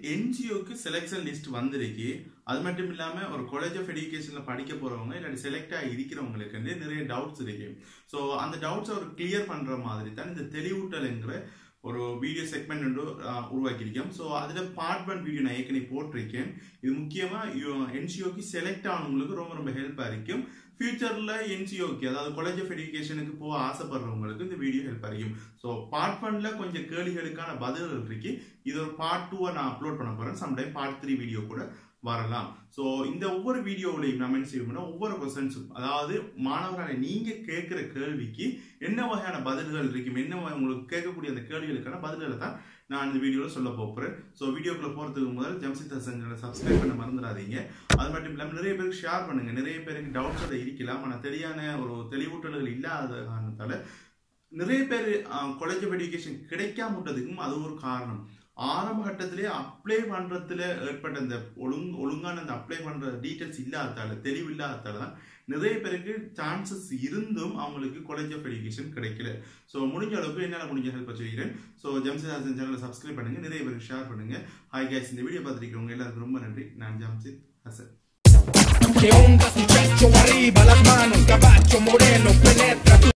என்ஜிஓக்கு selection list வந்திருக்கு அது மட்டும் இல்லாம ஒரு காலேஜ் ஆஃப் எஜுகேஷன்ல படிக்க போறவங்க இல்லாட்டி செலக்ட் ஆகி இருக்கிறவங்களுக்கு வந்து நிறைய டவுட்ஸ் இருக்கு ஸோ அந்த டவுட்ஸ் அவர் கிளியர் பண்ற மாதிரி தான் இந்த தெளிவூட்டல்ங்கிற ஒரு வீடியோ செக்மெண்ட் ஒன்று ஆஹ், உருவாக்கியிருக்கேன் ஸோ அதில் பார்ட் ஒன் வீடியோ நான் ஏற்கனவே போட்டிருக்கேன் இது முக்கியமாக என்ஜிஓக்கு செலக்ட் ஆனவங்களுக்கு ரொம்ப ரொம்ப ஹெல்ப்பாக இருக்கும் ஃபியூச்சரில் என்ஜிஓக்கு அதாவது காலேஜ் ஆஃப் எஜுகேஷனுக்கு போக ஆசைப்படுறவங்களுக்கு இந்த வீடியோ ஹெல்ப்பாக இருக்கும் ஸோ பார்ட் ஒன்ல கொஞ்சம் கேள்விகளுக்கான பதில்கள் இருக்கு இது ஒரு பார்ட் டூவை நான் அப்லோட் பண்ண போகிறேன் சம்டைம் பார்ட் த்ரீ வீடியோ கூட வரலாம் ஸோ இந்த ஒவ்வொரு வீடியோவிலையும் நம்ம என்ன செய்வோம்னா ஒவ்வொரு கொஸ்டின்ஸும் அதாவது மாணவர்களை நீங்க கேட்குற கேள்விக்கு என்ன வகையான பதில்கள் இருக்கும் என்ன வகை- உங்களுக்கு கேட்கக்கூடிய அந்த கேள்விகளுக்கான பதில்களை தான் நான் இந்த வீடியோவில் சொல்ல போகிறேன் ஸோ வீடியோக்குள்ள போகிறதுக்கு முதல் ஜம்சித் ஹசன்களை சப்ஸ்கிரைப் பண்ண மறந்துடாதீங்க அது மட்டும் இல்லாமல் நிறைய பேருக்கு ஷேர் பண்ணுங்க நிறைய பேருக்கு டவுட்ஸ் அதை இருக்கலாம் ஆனால் தெரியான ஒரு தெளிவூட்டல்கள் இல்லாத காரணத்தால நிறைய பேர் காலேஜ் ஆஃப் எஜுகேஷன் கிடைக்காம விட்டதுக்கும் அது ஒரு காரணம் ஆரம்ப கட்டத்திலே அப்ளை பண்றதுல ஏற்பட்ட அந்த ஒழுங்கு ஒழுங்கான அந்த அப்ளை பண்ற டீட்டெயில்ஸ் இல்லாததால தெளிவு இல்லாததால தான் நிறைய பேருக்கு சான்சஸ் இருந்தும் அவங்களுக்கு காலேஜ் ஆஃப் எஜுகேஷன் கிடைக்கல ஸோ முடிஞ்ச அளவுக்கு என்னால் முடிஞ்ச ஹெல்ப் செய்கிறேன் ஸோ ஜம்சித் ஹாசன் சேனலை சப்ஸ்கிரைப் பண்ணுங்க நிறைய பேருக்கு ஷேர் பண்ணுங்க ஹாய் கேஸ் இந்த வீடியோ பார்த்துருக்கவங்க எல்லாருக்கும் ரொம்ப நன்றி நான் ஜம்சித் Hasan Que onda muchacho arriba las manos, caballo moreno penetra tu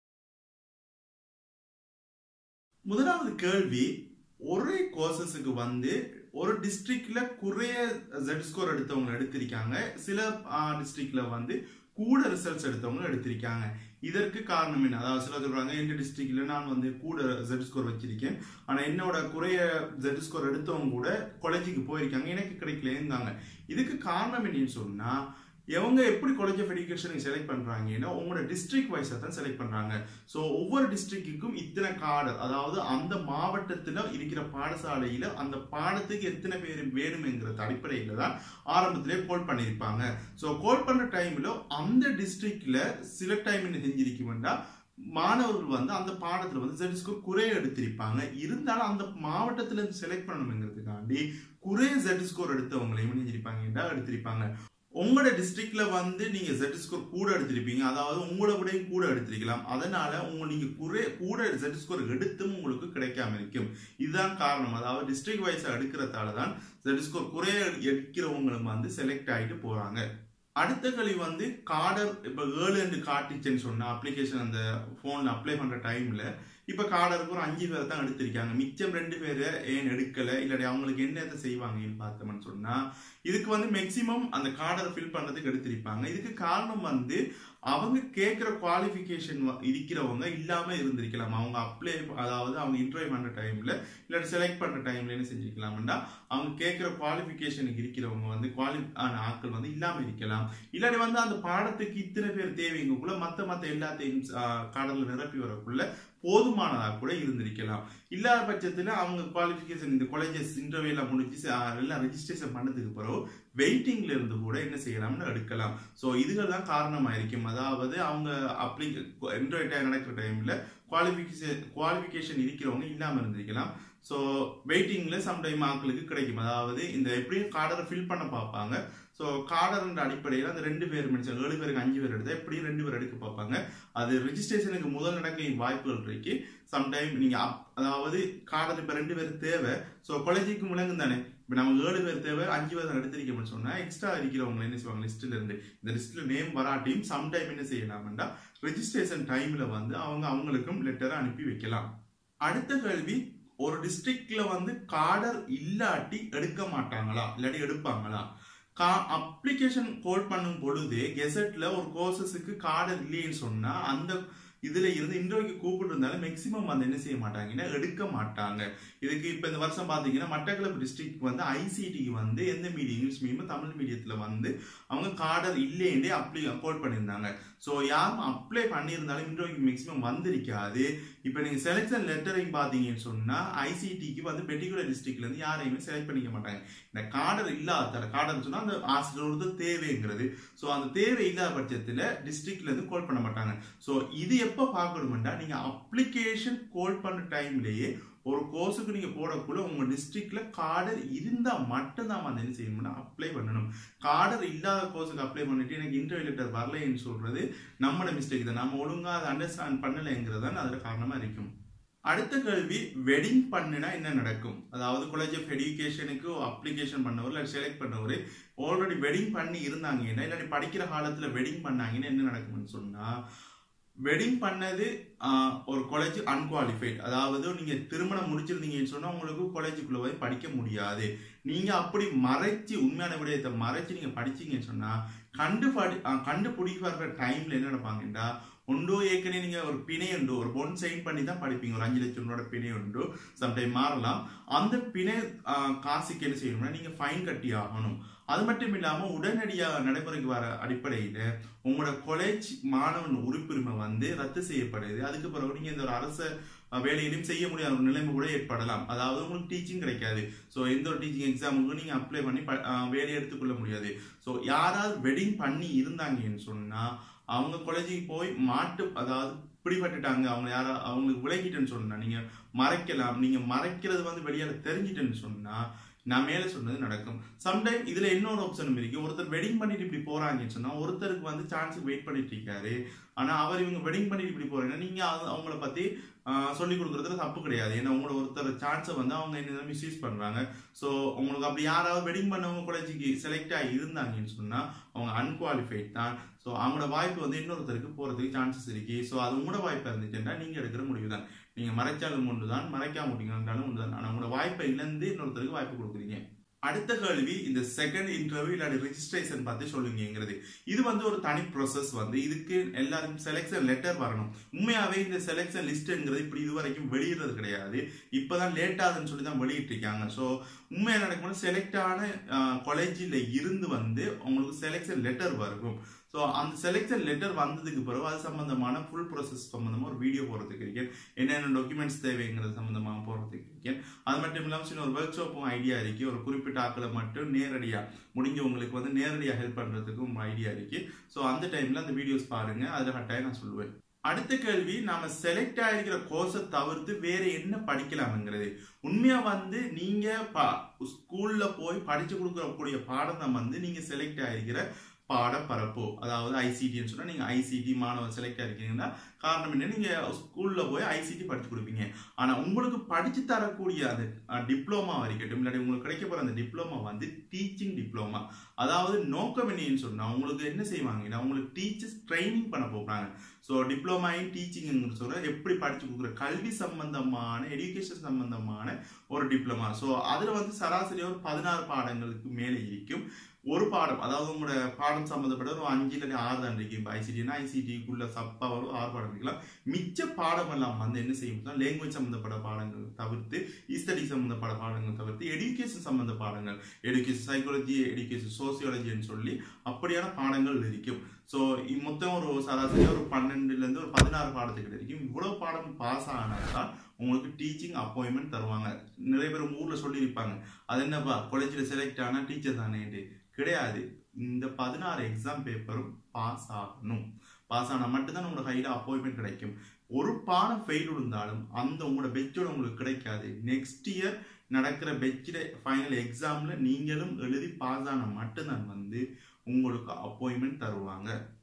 முதலாவது கேள்வி ஒரே கோர்சஸுக்கு வந்து ஒரு டிஸ்ட்ரிக்ட்ல குறைய ஜெட் ஸ்கோர் எடுத்தவங்க எடுத்திருக்காங்க சில டிஸ்ட்ரிக்ட்ல வந்து கூட ரிசல்ட்ஸ் எடுத்தவங்க எடுத்திருக்காங்க இதற்கு காரணம் என்ன அதாவது சில சொல்றாங்க எந்த டிஸ்ட்ரிக்ட்ல நான் வந்து கூட ஜெட் ஸ்கோர் வச்சிருக்கேன் ஆனா என்னோட குறைய ஜெட் ஸ்கோர் எடுத்தவங்க கூட காலேஜுக்கு போயிருக்காங்க எனக்கு கிடைக்கலங்காங்க இதுக்கு காரணம் என்னன்னு சொன்னா இவங்க எப்படி காலேஜ் ஆஃப் எஜுகேஷனுக்கு செலக்ட் பண்றாங்கன்னா உங்களோட டிஸ்ட்ரிக்ட் வைஸா தான் செலக்ட் பண்றாங்க ஸோ ஒவ்வொரு டிஸ்ட்ரிக்ட்டுக்கும் இத்தனை காடர் அதாவது அந்த மாவட்டத்தில் இருக்கிற பாடசாலையில அந்த பாடத்துக்கு எத்தனை பேர் வேணுமெங்கிற அடிப்படையில தான் ஆரம்பத்திலே கோல் பண்ணியிருப்பாங்க ஸோ கோல் பண்ண டைம்ல அந்த டிஸ்ட்ரிக்ட்ல சில டைம் என்ன செஞ்சிருக்குமெண்டா மாணவர்கள் வந்து அந்த பாடத்துல வந்து ஜெட் ஸ்கோர் குறைய எடுத்திருப்பாங்க இருந்தாலும் அந்த மாவட்டத்துல இருந்து செலக்ட் பண்ணணுங்கிறதுக்காண்டி குறைய ஜெட் ஸ்கோர் எடுத்தவங்களையும் என்ன செஞ்சிருப்பாங்க எடுத்திருப்பாங்க உங்களோட டிஸ்ட்ரிக்ட்ல வந்து நீங்க ஜெட் ஸ்கோர் கூட எடுத்திருப்பீங்க அதாவது உங்களை விட கூட எடுத்திருக்கலாம் அதனால உங்க நீங்க குறை கூட ஜெட் ஸ்கோர் எடுத்தும் உங்களுக்கு கிடைக்காம இருக்கும் இதுதான் காரணம் அதாவது டிஸ்ட்ரிக்ட் வைஸா எடுக்கிறதால தான் ஜெட் ஸ்கோர் குறைய எடுக்கிறவங்களும் வந்து செலக்ட் ஆகிட்டு போறாங்க அடுத்த கேள்வி வந்து காடர் இப்போ ஏழு என்று காட்டுச்சுன்னு சொன்ன அப்ளிகேஷன் அந்த ஃபோனில் அப்ளை பண்ணுற டைமில் இப்போ காடருக்கு ஒரு அஞ்சு பேர் தான் எடுத்திருக்காங்க மிச்சம் ரெண்டு பேரை ஏன் எடுக்கலை இல்லாட்டி அவங்களுக்கு என்னத்தை செய்வாங்கன்னு பார்த்தோம்னு சொன்னால் இதுக்கு வந்து மேக்சிமம் அந்த கார்டரை ஃபில் பண்ணுறதுக்கு எடுத்திருப்பாங்க இதுக்கு காரணம் வந்து அவங்க கேட்குற குவாலிஃபிகேஷன் இருக்கிறவங்க இல்லாமல் இருந்திருக்கலாம் அவங்க அப்ளை அதாவது அவங்க இன்டர்வியூ பண்ணுற டைமில் இல்லாட்டி செலக்ட் பண்ணுற டைமில் என்ன செஞ்சிருக்கலாம்னா அவங்க கேட்குற குவாலிஃபிகேஷனுக்கு இருக்கிறவங்க வந்து குவாலி ஆன ஆட்கள் வந்து இல்லாமல் இருக்கலாம் இல்லாட்டி வந்து அந்த பாடத்துக்கு இத்தனை பேர் தேவைங்கக்குள்ள மற்ற மற்ற எல்லாத்தையும் காடலில் நிரப்பி வரக்குள்ள போதுமானதாக கூட இருந்திருக்கலாம் இல்லாத பட்சத்தில் அவங்க குவாலிஃபிகேஷன் இந்த காலேஜஸ் இன்டர்வியூ எல்லாம் முடிச்சு ஆஹ், எல்லாம் ரெஜிஸ்ட்ரேஷன் பண்ணதுக்கு பிறகு வெயிட்டிங்ல இருந்து கூட என்ன செய்யலாம்னு எடுக்கலாம் ஸோ இதுகள் தான் காரணமாக இருக்கும் அதாவது அவங்க அப்ளி இன்டர்வியூ நடக்கிற டைம்ல குவாலிஃபிகேஷன் குவாலிஃபிகேஷன் இருக்கிறவங்க இல்லாமல் இருந்திருக்கலாம் ஸோ வெயிட்டிங்கில் சம்டைம் ஆட்களுக்கு கிடைக்கும் அதாவது இந்த எப்படியும் கார்டரை ஃபில் பண்ண பார்ப்பாங்க ஸோ கார்டர்ன்ற அடிப்படையில் அந்த ரெண்டு பேர் மனுஷன் ஏழு பேருக்கு அஞ்சு பேர் எடுத்தால் எப்படியும் ரெண்டு பேர் எடுக்க பார்ப்பாங்க அது ரிஜிஸ்ட்ரேஷனுக்கு முதல் நடக்க வாய்ப்புகள் இருக்கு சம்டைம் நீங்கள் அப் அதாவது கார்டர் இப்போ ரெண்டு பேர் தேவை ஸோ காலேஜுக்கு முழங்கும் தானே இப்போ நம்ம ஏழு பேர் தேவை அஞ்சு பேர் தான் எடுத்திருக்கோம்னு சொன்னால் எக்ஸ்ட்ரா இருக்கிறவங்க என்ன செய்வாங்க லிஸ்ட்டில் இருந்து இந்த லிஸ்ட்டில் நேம் வராட்டியும் சம்டைம் என்ன செய்யலாம்டா ரெஜிஸ்ட்ரேஷன் டைமில் வந்து அவங்க அவங்களுக்கும் லெட்டரை அனுப்பி வைக்கலாம் அடுத்த கேள்வி ஒரு டிஸ்ட்ரிக்ட்ல வந்து காடர் இல்லாட்டி எடுக்க மாட்டாங்களா இல்லாட்டி எடுப்பாங்களா கா அப்ளிகேஷன் கோட் பண்ணும் பொழுது கெசட்ல ஒரு கோர்சஸுக்கு காடர் இல்லைன்னு சொன்னா அந்த இதுல இருந்து இன்டர்வியூக்கு கூப்பிட்டு இருந்தாலும் மேக்சிமம் வந்து என்ன செய்ய மாட்டாங்கன்னா எடுக்க மாட்டாங்க இதுக்கு இப்ப இந்த வருஷம் பாத்தீங்கன்னா மட்டக்களப்பு டிஸ்ட்ரிக்ட் வந்து ஐசிடிக்கு வந்து எந்த மீடியம் இங்கிலீஷ் மீடியம் தமிழ் மீடியத்துல வந்து அவங்க காடர் இல்லைன்னே அப்ளை கோட் பண்ணியிருந்தாங்க ஸோ யாரும் அப்ளை பண்ணியிருந்தாலும் இன்டர்வியூக்கு மேக்ஸிமம் வந்திருக்காது இப்போ நீங்கள் செலெக்ஷன் லெட்டரையும் பார்த்தீங்கன்னு சொன்னால் ஐசிடிக்கு வந்து பெர்டிகுலர் டிஸ்ட்ரிக்ட்லேருந்து யாரையுமே செலக்ட் பண்ணிக்க மாட்டாங்க இந்த காடர் இல்லாத காடர்னு சொன்னால் அந்த ஆசிரியரோட தேவைங்கிறது ஸோ அந்த தேவை இல்லாத பட்சத்தில் டிஸ்ட்ரிக்ட்லேருந்து கோல் பண்ண மாட்டாங்க ஸோ இது எப்போ பார்க்கணுமெண்டா நீங்கள் அப்ளிகேஷன் கோல் பண்ண டைம்லேயே ஒரு கோர்ஸுக்கு நீங்கள் போடக்குள்ள உங்கள் டிஸ்ட்ரிக்ட்ல காடர் இருந்தால் மட்டும்தான் வந்து என்ன செய்யணும்னா அப்ளை பண்ணணும் காடர் இல்லாத கோர்ஸுக்கு அப்ளை பண்ணிட்டு எனக்கு இன்டர்வியூ லெட்டர் வரலைன்னு சொல்றது நம்மளோட மிஸ்டேக் தான் நம்ம ஒழுங்கா அதை அண்டர்ஸ்டாண்ட் பண்ணலைங்கிறது தான் அதில் காரணமாக இருக்கும் அடுத்த கேள்வி வெட்டிங் பண்ணுனா என்ன நடக்கும் அதாவது காலேஜ் ஆஃப் எஜுகேஷனுக்கு அப்ளிகேஷன் பண்ணவர் இல்லை செலக்ட் பண்ணவர் ஆல்ரெடி வெட்டிங் பண்ணி இருந்தாங்கன்னா இல்லாட்டி படிக்கிற காலத்துல வெட்டிங் பண்ணாங்கன்னா என்ன நடக்கும்னு சொன்னா வெட்டிங் பண்ணது ஆஹ், ஒரு காலேஜ் அன்குவாலிஃபைட் அதாவது நீங்க திருமணம் முடிச்சிருந்தீங்கன்னு சொன்னா உங்களுக்கு காலேஜுக்குள்ள போய் படிக்க முடியாது நீங்க அப்படி மறைச்சு உண்மையான விடயத்தை மறைச்சு நீங்க படிச்சீங்கன்னு சொன்னா கண்டு படி ஆஹ், கண்டுபிடிக்க வர்ற டைம்ல என்ன நடப்பாங்கடா உண்டோ ஏற்கனவே நீங்க ஒரு பிணை உண்டு ஒரு பொன் சைன் பண்ணி தான் படிப்பீங்க ஒரு அஞ்சு லட்சம் ரூபாய் பிணை உண்டு சம்டைம் மாறலாம் அந்த பிணை ஆஹ், காசுக்கு என்ன செய்யணும்னா நீங்க ஃபைன் கட்டி ஆகணும் அது மட்டும் இல்லாம உடனடியாக நடைமுறைக்கு வர அடிப்படையில உங்களோட காலேஜ் மாணவன் உறுப்புரிமை வந்து ரத்து செய்யப்படுது அதுக்கு பிறகு நீங்க இந்த ஒரு அரச அஹ், வேலையிலும் செய்ய முடியாத ஒரு நிலைமை கூட ஏற்படலாம் அதாவது உங்களுக்கு டீச்சிங் கிடைக்காது ஸோ எந்த ஒரு டீச்சிங் எக்ஸாமுக்கும் நீங்க அப்ளை பண்ணி ப- அஹ், வேலையை எடுத்துக்கொள்ள முடியாது ஸோ யாராவது வெட்டிங் பண்ணி இருந்தாங்கன்னு சொன்னா அவங்க காலேஜுக்கு போய் மாட்டு அதாவது பிடிபட்டுட்டாங்க அவங்க யாரா அவங்களுக்கு விலகிட்டேன்னு சொன்னா நீங்க மறைக்கலாம் நீங்க மறைக்கிறது வந்து வெளியால தெரிஞ்சிட்டேன்னு சொன்னா நான் மேல சொன்னது நடக்கும் சம்டைம் இதுல இன்னொரு ஆப்ஷனும் இருக்கு ஒருத்தர் வெட்டிங் பண்ணிட்டு இப்படி போறாங்கன்னு சொன்னா ஒருத்தருக்கு வந்து சான்ஸுக்கு வெயிட் பண்ணிட்டு இருக்காரு ஆனா அவர் இவங்க வெட்டிங் பண்ணிட்டு இப்படி போறீங்கன்னா நீங்க அது- அவங்கள பத்தி ஆஹ், சொல்லி கொடுக்கறதுல தப்பு கிடையாது ஏன்னா உங்களோட ஒருத்தர் சான்ஸை வந்து அவங்க என்ன மிஸ்யூஸ் பண்றாங்க ஸோ உங்களுக்கு அப்படி யாராவது வெட்டிங் பண்ணவங்க காலேஜுக்கு செலக்ட் ஆகி இருந்தாங்கன்னு சொன்னா அவங்க அன்குவாலிஃபைட் தான் ஸோ அவங்களோட வாய்ப்பு வந்து இன்னொருத்தருக்கு போறதுக்கு சான்சஸ் இருக்கு ஸோ அது உங்களோட வாய்ப்பா இருந்துச்சுன்னா நீங்க எடுக்கிற முடிவு தான் நீங்க மறைச்சாலும் ஒன்று தான் மறைக்காம முடியுங்கன்றாலும் ஒன்று தான் ஆனால் உங்களோட வாய்ப்பை இழந்து இன்னொருத்தருக்கு வாய்ப்பு கொடுக்குறீங்க அடுத்த கேள்வி இந்த செகண்ட் இன்டர்வியூ இல்லாட்டி ரெஜிஸ்ட்ரேஷன் பார்த்து சொல்லுங்கிறது இது வந்து ஒரு தனி ப்ராசஸ் வந்து இதுக்கு எல்லாருக்கும் செலெக்ஷன் லெட்டர் வரணும் உண்மையாவே இந்த செலெக்ஷன் லிஸ்ட்ங்கிறது இப்படி இது வரைக்கும் வெளியிடுறது கிடையாது இப்பதான் லேட் ஆகுதுன்னு சொல்லி தான் வெளியிட்டு இருக்காங்க ஸோ உண்மையா நடக்கும்போது செலக்ட் ஆன காலேஜில் இருந்து வந்து உங்களுக்கு செலெக்ஷன் லெட்டர் வரும் ஸோ அந்த செலெக்ஷன் லெட்டர் வந்ததுக்கு பிறகு அது சம்பந்தமான ஃபுல் ப்ராசஸ் சம்பந்தமா ஒரு வீடியோ போடுறதுக்கு இருக்கேன் என்னென்ன டாக்குமெண்ட்ஸ் தேவைங்கிறது சம்பந்தமாக போடுறதுக்கு இருக்கேன் அது மட்டும் இல்லாமல் சின்ன ஒரு ஒர்க் ஷாப்பும் ஐடியா இருக்கு ஒரு குறிப்பிட்ட ஆக்களை மட்டும் நேரடியாக முடிஞ்சவங்களுக்கு வந்து நேரடியாக ஹெல்ப் பண்ணுறதுக்கும் ஐடியா இருக்கு ஸோ அந்த டைம்ல அந்த வீடியோஸ் பாருங்க அதில் கட்டாயம் நான் சொல்லுவேன் அடுத்த கேள்வி நாம செலக்ட் ஆயிருக்கிற கோர்ஸை தவிர்த்து வேற என்ன படிக்கலாம்ங்கிறது உண்மையா வந்து நீங்க ஸ்கூல்ல போய் படிச்சு கொடுக்கக்கூடிய பாடம் தான் வந்து நீங்க செலக்ட் ஆயிருக்கிற பாடப்பரப்பு அதாவது ஐசிடின்னு சொன்னா நீங்க ஐசிடி மாணவர் செலக்ட் ஆயிருக்கீங்கன்னா காரணம் என்ன நீங்க ஸ்கூல்ல போய் ஐசிடி படிச்சு கொடுப்பீங்க ஆனா உங்களுக்கு படிச்சு தரக்கூடிய அந்த டிப்ளமா இருக்கட்டும் இல்லாட்டி உங்களுக்கு கிடைக்க போற அந்த டிப்ளமா வந்து டீச்சிங் டிப்ளமா அதாவது நோக்கம் என்னன்னு சொன்னா உங்களுக்கு என்ன செய்வாங்கன்னா உங்களுக்கு டீச்சர்ஸ் ட்ரைனிங் பண்ண போறாங்க ஸோ டிப்ளமா இன் டீச்சிங் சொல்ற எப்படி படிச்சு கொடுக்குற கல்வி சம்பந்தமான எஜுகேஷன் சம்பந்தமான ஒரு டிப்ளமா ஸோ அதுல வந்து சராசரி ஒரு பதினாறு பாடங்களுக்கு மேலே இருக்கும் ஒரு பாடம் அதாவது உங்களோட பாடம் சம்மந்தப்பட்ட ஒரு அஞ்சு இல்லாட்டி ஆறு தான் இருக்கு இப்போ ஐசிடினா ஐசிடிக்குள்ள சப்பா வரும் ஆறு பாடம் இருக்கலாம் மிச்ச பாடம் எல்லாம் வந்து என்ன செய்யும் லேங்குவேஜ் சம்மந்தப்பட்ட பாடங்கள் தவிர்த்து இஸ்டடி சம்மந்தப்பட்ட பாடங்கள் தவிர்த்து எடுகேஷன் சம்மந்த பாடங்கள் எடுகேஷன் சைக்காலஜி எடுகேஷன் சோசியாலஜின்னு சொல்லி அப்படியான பாடங்கள் இருக்கும் ஸோ மொத்தம் ஒரு சராசரி ஒரு பன்னெண்டுல இருந்து ஒரு பதினாறு பாடத்துக்கிட்ட இருக்கும் இவ்வளவு பாடம் பாஸ் ஆனாதான் உங்களுக்கு டீச்சிங் அப்பாயின்மெண்ட் தருவாங்க நிறைய பேர் உங்க ஊர்ல சொல்லியிருப்பாங்க அது என்னப்பா காலேஜில் செலக்ட் ஆனா டீச்சர் தானே கிடையாது இந்த பதினாறு எக்ஸாம் பேப்பரும் பாஸ் ஆகணும் பாஸ் ஆனால் மட்டும்தான் உங்களோட கையில் அப்பாயின்மெண்ட் கிடைக்கும் ஒரு பாடம் ஃபெயில் இருந்தாலும் அந்த உங்களோட பெச்சோட உங்களுக்கு கிடைக்காது நெக்ஸ்ட் இயர் நடக்கிற பெச்சிட ஃபைனல் எக்ஸாம்ல நீங்களும் எழுதி பாஸ் ஆன மட்டும்தான் வந்து உங்களுக்கு அப்பாயின்மெண்ட் தருவாங்க